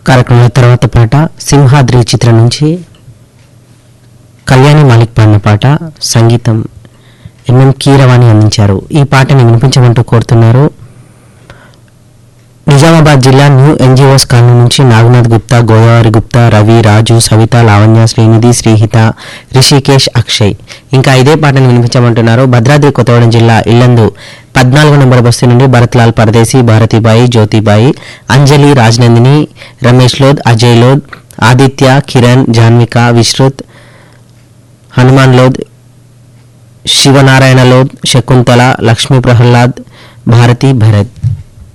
కార్యక్రమంలో తర్వాత పాట సింహాద్రి చిత్రం నుంచి కళ్యాణి మాలిక్ పాడిన పాట సంగీతం ఎంఎం కీరవాణి అందించారు ఈ పాటని వినిపించమంటూ కోరుతున్నారు నిజామాబాద్ జిల్లా న్యూ ఎన్జిఓస్ కాలనీ నుంచి నాగనాథ్ గుప్తా గోదావరి గుప్తా రవి రాజు సవిత లావణ్య శ్రీనిధి శ్రీహిత రిషికేష్ అక్షయ్ ఇంకా ఇదే పాటను వినిపించమంటున్నారు భద్రాద్రి కొత్తగూడెం జిల్లా ఇల్లందు పద్నాలుగు నెంబర్ బస్తీ నుండి భరత్లాల్ పరదేశి భారతిబాయి జ్యోతిబాయి అంజలి రాజనందిని రమేష్ లోద్ అజయ్ లోద్ ఆదిత్య కిరణ్ జాన్విక విశ్రుత్ హనుమాన్ లోద్ శివనారాయణ లోద్ శకుంతల లక్ష్మీ ప్రహ్లాద్ భారతి భరత్